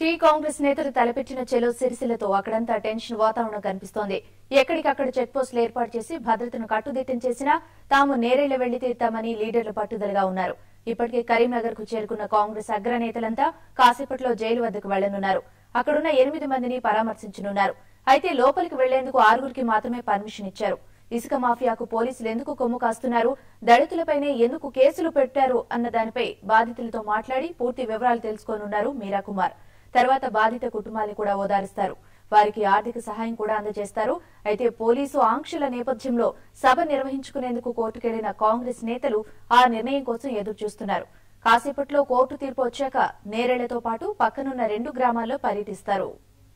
Tea Congress నేతలు తలపెట్టిన చెలో సిరిసిల్లతో అక్కడంతా టెన్షన్ వాతావరణం కనిపిస్తోంది ఎక్కడికక్కడ చెక్ పోస్టులు ఏర్పాటు చేసి భద్రతను కట్టుదిట్టం చేసినా తాము నేరేళ్ల వెళ్లి తీరుతామని లీడర్లు పట్టుదలగా ఉన్నారు ఇప్పటికే కరీంనగర్ కు చేరుకున్న కాంగ్రెస్ అగ్రనేతలంతా కాసేపట్లో జైలు వద్దకు వెళ్లనున్నారు అక్కడున్న ఎనిమిది మందిని పరామర్శించనున్నారు అయితే లోపలికి వెళ్లేందుకు ఆరుగురికి మాత్రమే పర్మిషన్ ఇచ్చారు ఇసుక మాఫియాకు పోలీసులు ఎందుకు కొమ్ము కాస్తున్నారు దళితులపైనే ఎందుకు కేసులు పెట్టారు అన్న దానిపై బాధితులతో మాట్లాడి పూర్తి వివరాలు తెలుసుకోనున్నారు మీరా కుమార్ తర్వాత బాధిత కుటుంబాన్ని కూడా ఓదారుస్తారు వారికి ఆర్థిక సహాయం కూడా అందజేస్తారు అయితే పోలీసు ఆంక్షల నేపథ్యంలో సభ నిర్వహించుకునేందుకు కోర్టుకెళ్లిన కాంగ్రెస్ నేతలు ఆ నిర్ణయం కోసం ఎదురు చూస్తున్నారు కాసేపట్లో కోర్టు తీర్పు వచ్చాక నేరేళ్లతో పాటు పక్కనున్న రెండు గ్రామాల్లో పర్యటిస్తారు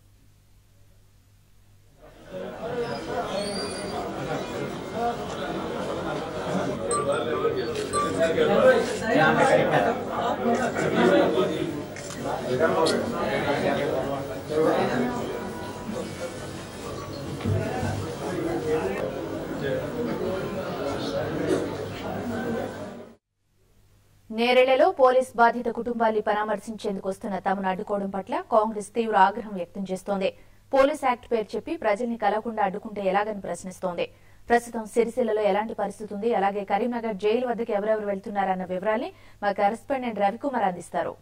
నేరేళ్లలో పోలీస్ బాధిత కుటుంబాన్ని పరామర్శించేందుకు వస్తున్న తమను అడ్డుకోవడం పట్ల కాంగ్రెస్ తీవ్ర ఆగ్రహం వ్యక్తం చేస్తోంది పోలీస్ యాక్ట్ పేరు చెప్పి ప్రజల్ని కలవకుండా అడ్డుకుంటే ఎలాగని ప్రశ్నిస్తోంది ప్రస్తుతం సిరిసిల్లలో ఎలాంటి పరిస్థితి ఉంది అలాగే కరీంనగర్ జైలు వద్దకు ఎవరెవరు వెళ్తున్నారన్న వివరాల్ని మా కరెస్పాండెంట్ రవికుమార్ అందిస్తారు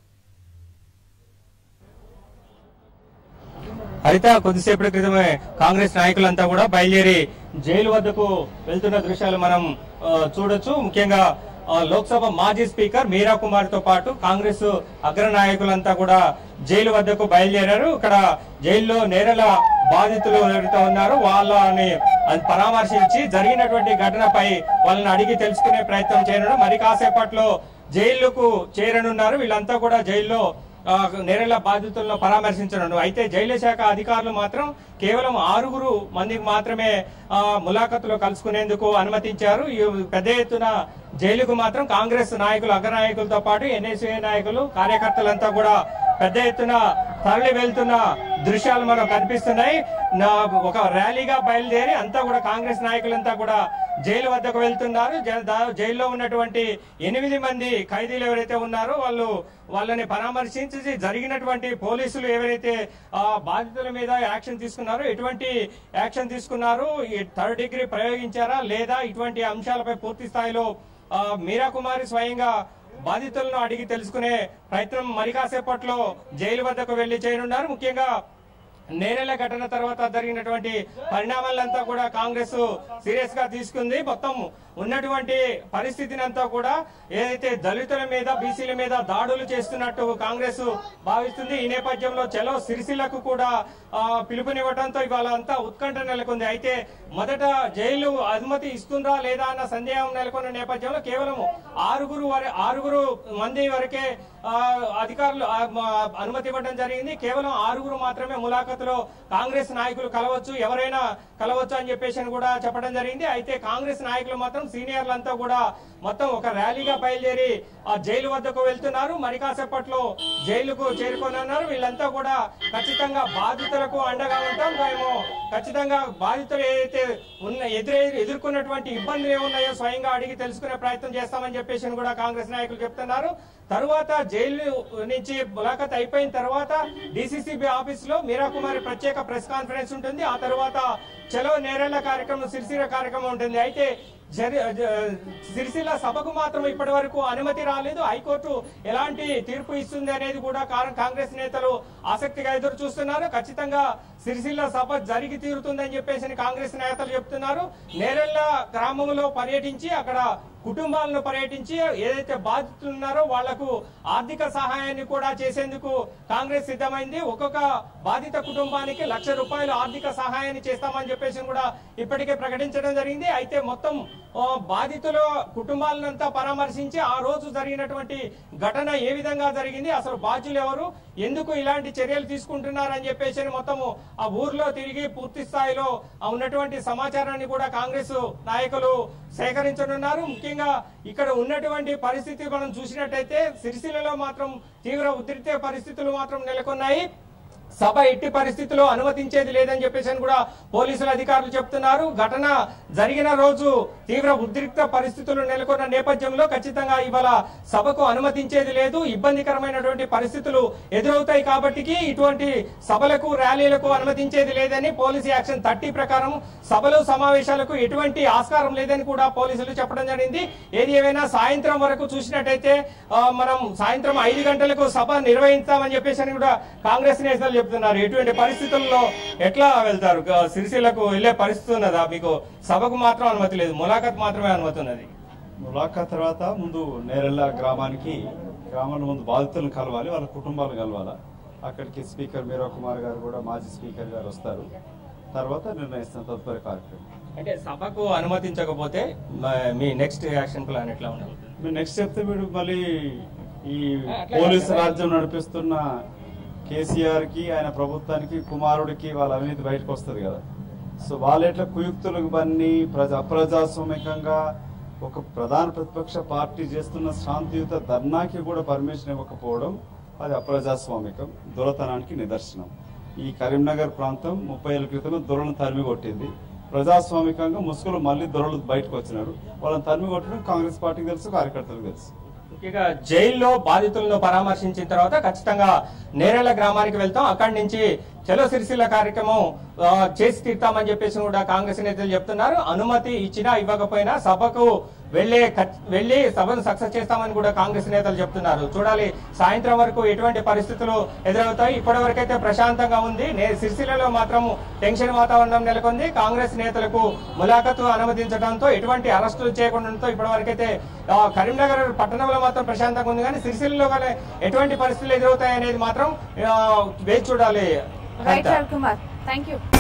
హరిత కొద్దిసేపటి క్రితమే కాంగ్రెస్ నాయకులంతా కూడా బయలుదేరి జైలు వద్దకు వెళ్తున్న దృశ్యాలు మనం ఆ, చూడొచ్చు ముఖ్యంగా ఆ, లోక్సభ మాజీ స్పీకర్ మీరా కుమార్ తో పాటు కాంగ్రెస్ అగ్ర నాయకులంతా కూడా జైలు వద్దకు బయలుదేరారు ఇక్కడ జైల్లో నేరల బాధితులు ఎవరైతే ఉన్నారో వాళ్ళని పరామర్శించి జరిగినటువంటి ఘటనపై వాళ్ళని అడిగి తెలుసుకునే ప్రయత్నం చేయడం మరి కాసేపట్లో జైలుకు చేరనున్నారు వీళ్ళంతా కూడా జైల్లో ఆ, నేరేళ్ల బాధితులను పరామర్శించనుండు అయితే జైలు శాఖ అధికారులు మాత్రం కేవలం ఆరుగురు మందికి మాత్రమే ఆ, ములాఖతులో కలుసుకునేందుకు అనుమతించారు ఈ పెద్ద ఎత్తున జైలుకు మాత్రం కాంగ్రెస్ నాయకులు అగ్ర నాయకులతో పాటు ఎన్ఎస్ఏ నాయకులు కార్యకర్తలంతా కూడా పెద్ద ఎత్తున తరలి వెళ్తున్న దృశ్యాలు మనం కనిపిస్తున్నాయి నా ఒక ర్యాలీగా బయలుదేరి అంతా కూడా కాంగ్రెస్ నాయకులంతా కూడా జైలు వద్దకు వెళ్తున్నారు జై- దా- జైల్లో ఉన్నటువంటి ఎనిమిది మంది ఖైదీలు ఎవరైతే ఉన్నారో వాళ్ళు వాళ్ళని పరామర్శించి జరిగినటువంటి పోలీసులు ఎవరైతే ఆ, బాధితుల మీద యాక్షన్ తీసుకున్నారో ఎటువంటి యాక్షన్ తీసుకున్నారు ఈ థర్డ్ డిగ్రీ ప్రయోగించారా లేదా ఇటువంటి అంశాలపై పూర్తి స్థాయిలో ఆ, మీరా కుమారి స్వయంగా బాధితులను అడిగి తెలుసుకునే ప్రయత్నం మరి కాసేపట్లో జైలు వద్దకు వెళ్లి చేయనున్నారు ముఖ్యంగా నేరేళ్ల ఘటన తర్వాత జరిగినటువంటి పరిణామాలంతా కూడా కాంగ్రెస్ సీరియస్ గా తీసుకుంది మొత్తం ఉన్నటువంటి పరిస్థితిని అంతా కూడా ఏదైతే దళితుల మీద బీసీల మీద దాడులు చేస్తున్నట్టు కాంగ్రెస్ భావిస్తుంది ఈ నేపథ్యంలో చలో సిరిసిల్లకు కూడా ఆ, పిలుపునివ్వడంతో ఇవాళ అంతా ఉత్కంఠ నెలకొంది అయితే మొదట జైలు అనుమతి ఇస్తుందా లేదా అన్న సందేహం నెలకొన్న నేపథ్యంలో కేవలం ఆరుగురు వర- ఆరుగురు మంది వరకే ఆ, అధికారులు ఆ, మ- అనుమతి ఇవ్వడం జరిగింది కేవలం ఆరుగురు మాత్రమే ములాఖతులో కాంగ్రెస్ నాయకులు కలవచ్చు ఎవరైనా కలవచ్చు అని చెప్పేసి అని కూడా చెప్పడం జరిగింది అయితే కాంగ్రెస్ నాయకులు మాత్రం సీనియర్లంతా కూడా మొత్తం ఒక ర్యాలీగా బయలుదేరి ఆ జైలు వద్దకు వెళ్తున్నారు మరి కాసేపట్లో జైలుకు చేరుకోనున్నారు వీళ్ళంతా కూడా ఖచ్చితంగా బాధితులకు అండగా ఉంటాం మేము ఖచ్చితంగా బాధితులు ఏదైతే ఉన్న ఎదురే ఎదుర్కొన్నటువంటి ఇబ్బందులు ఏమున్నాయో స్వయంగా అడిగి తెలుసుకునే ప్రయత్నం చేస్తామని చెప్పేసి అని కూడా కాంగ్రెస్ నాయకులు చెప్తున్నారు తరువాత జైలు నుంచి ములాఖత్ అయిపోయిన తర్వాత డిసిసిబి ఆఫీస్ లో మీరా కుమారి ప్రత్యేక ప్రెస్ కాన్ఫరెన్స్ ఉంటుంది ఆ తర్వాత చలో నేరేళ్ల కార్యక్రమం సిరిసిల్ల కార్యక్రమం ఉంటుంది అయితే జరి- జ- సిరిసిల్ల సభకు మాత్రం ఇప్పటి వరకు అనుమతి రాలేదు హైకోర్టు ఎలాంటి తీర్పు ఇస్తుంది అనేది కూడా కా- కాంగ్రెస్ నేతలు ఆసక్తిగా ఎదురు చూస్తున్నారు ఖచ్చితంగా సిరిసిల్ల సభ జరిగి తీరుతుందని చెప్పేసి కాంగ్రెస్ నేతలు చెప్తున్నారు నేరెళ్ల గ్రామంలో పర్యటించి అక్కడ కుటుంబాలను పర్యటించి ఏదైతే బాధితులు ఉన్నారో వాళ్లకు ఆర్థిక సహాయాన్ని కూడా చేసేందుకు కాంగ్రెస్ సిద్ధమైంది ఒక్కొక్క బాధిత కుటుంబానికి లక్ష రూపాయలు ఆర్థిక సహాయాన్ని చేస్తామని చెప్పేసి కూడా ఇప్పటికే ప్రకటించడం జరిగింది అయితే మొత్తం ఆ, బాధితుల కుటుంబాలనంతా పరామర్శించి ఆ రోజు జరిగినటువంటి ఘటన ఏ విధంగా జరిగింది అసలు బాధ్యులు ఎవరు ఎందుకు ఇలాంటి చర్యలు తీసుకుంటున్నారని చెప్పేసి అని మొత్తము ఆ ఊర్లో తిరిగి పూర్తి స్థాయిలో ఆ ఉన్నటువంటి సమాచారాన్ని కూడా కాంగ్రెస్ నాయకులు సేకరించనున్నారు ముఖ్యంగా ఇక్కడ ఉన్నటువంటి పరిస్థితి మనం చూసినట్టయితే సిరిసిల్లలో మాత్రం తీవ్ర ఉద్రిక్త పరిస్థితులు మాత్రం నెలకొన్నాయి సభ ఎట్టి పరిస్థితిలో అనుమతించేది లేదని చెప్పేసి అని కూడా పోలీసుల అధికారులు చెప్తున్నారు ఘటన జరిగిన రోజు తీవ్ర ఉద్రిక్త పరిస్థితులు నెలకొన్న నేపథ్యంలో ఖచ్చితంగా ఇవాళ సభకు అనుమతించేది లేదు ఇబ్బందికరమైనటువంటి పరిస్థితులు ఎదురవుతాయి కాబట్టి ఇటువంటి సభలకు ర్యాలీలకు అనుమతించేది లేదని పోలీసు యాక్షన్ థర్టీ ప్రకారం సభలు సమావేశాలకు ఎటువంటి ఆస్కారం లేదని కూడా పోలీసులు చెప్పడం జరిగింది ఏది ఏమైనా సాయంత్రం వరకు చూసినట్టయితే ఆ, మనం సాయంత్రం ఐదు గంటలకు సభ నిర్వహిస్తామని చెప్పేసి అని కూడా కాంగ్రెస్ నేతలు చెప్తున్నారు ఎటువంటి పరిస్థితుల్లో ఎట్లా వెళ్తారు ఆ, సిరిసిల్లకు వెళ్లే పరిస్థితి ఉన్నదా మీకు సభకు మాత్రం అనుమతి లేదు ములాఖత్ మాత్రమే అనుమతి ఉన్నది ములాఖా తర్వాత ముందు నేరెళ్ళ గ్రామానికి గ్రామంలో ముందు బాధితులను కలవాలి వాళ్ళ కుటుంబాలు కలవాలి అక్కడికి స్పీకర్ మీరా కుమార్ గారు కూడా మాజీ స్పీకర్ గారు వస్తారు తర్వాత నిర్ణయిస్తాం తదుపరి కార్యక్రమం అంటే సభకు అనుమతించకపోతే మ- మీ నెక్స్ట్ యాక్షన్ ప్లాన్ ఎట్లా ఉండాలి మీరు నెక్స్ట్ చెప్తే వీడు మళ్ళీ ఈ అట్లా పోలీసు కాదు. రాజ్యం నడిపిస్తున్న కేసీఆర్ కి ఆయన ప్రభుత్వానికి కుమారుడికి వాళ్ళ అవినీతి బయటకు వస్తుంది కదా సో వాళ్ళు ఎట్లా కుయుక్తులకు బన్ని ప్రజా అప్రజాస్వామికంగా ఒక ప్రధాన ప్రతిపక్ష పార్టీ చేస్తున్న శాంతియుత ధర్నాకి కూడా పర్మిషన్ ఇవ్వకపోవడం అది అప్రజాస్వామికం దొరతనానికి నిదర్శనం ఈ కరీంనగర్ ప్రాంతం ముప్పై ఏళ్ళ క్రితమే దొరలను తరిమి కొట్టింది ప్రజాస్వామికంగా ముసుగులు మళ్ళీ దొరలు బయటకు వచ్చినారు వాళ్ళని తరిమి కొట్టడం కాంగ్రెస్ పార్టీకి తెలుసు కార్యకర్తలకు తెలుసు ముఖ్యంగా జైల్లో బాధితులను పరామర్శించిన తర్వాత ఖచ్చితంగా నేరేళ్ల గ్రామానికి వెళ్తాం అక్కడి నుంచి చలో సిరిసిల్ల కార్యక్రమం ఆ, చేసి తీర్తామని చెప్పేసి కూడా కాంగ్రెస్ నేతలు చెప్తున్నారు అనుమతి ఇచ్చినా ఇవ్వకపోయినా సభకు వెళ్లే ఖచ్- వెళ్లి సభను సక్సెస్ చేస్తామని కూడా కాంగ్రెస్ నేతలు చెప్తున్నారు చూడాలి సాయంత్రం వరకు ఎటువంటి పరిస్థితులు ఎదురవుతాయి ఇప్పటి వరకైతే ప్రశాంతంగా ఉంది నే- సిరిసిల్లలో మాత్రం టెన్షన్ వాతావరణం నెలకొంది కాంగ్రెస్ నేతలకు ములాఖతు అనుమతించడంతో ఎటువంటి అరెస్టులు చేయకుండా ఇప్పటి వరకైతే ఆ, కరీంనగర్ పట్టణంలో మాత్రం ప్రశాంతంగా ఉంది కానీ సిరిసిల్లలో కానీ ఎటువంటి పరిస్థితులు ఎదురవుతాయి అనేది మాత్రం ఆ, వేచి చూడాలి right Kavitha. Ravikumar thank you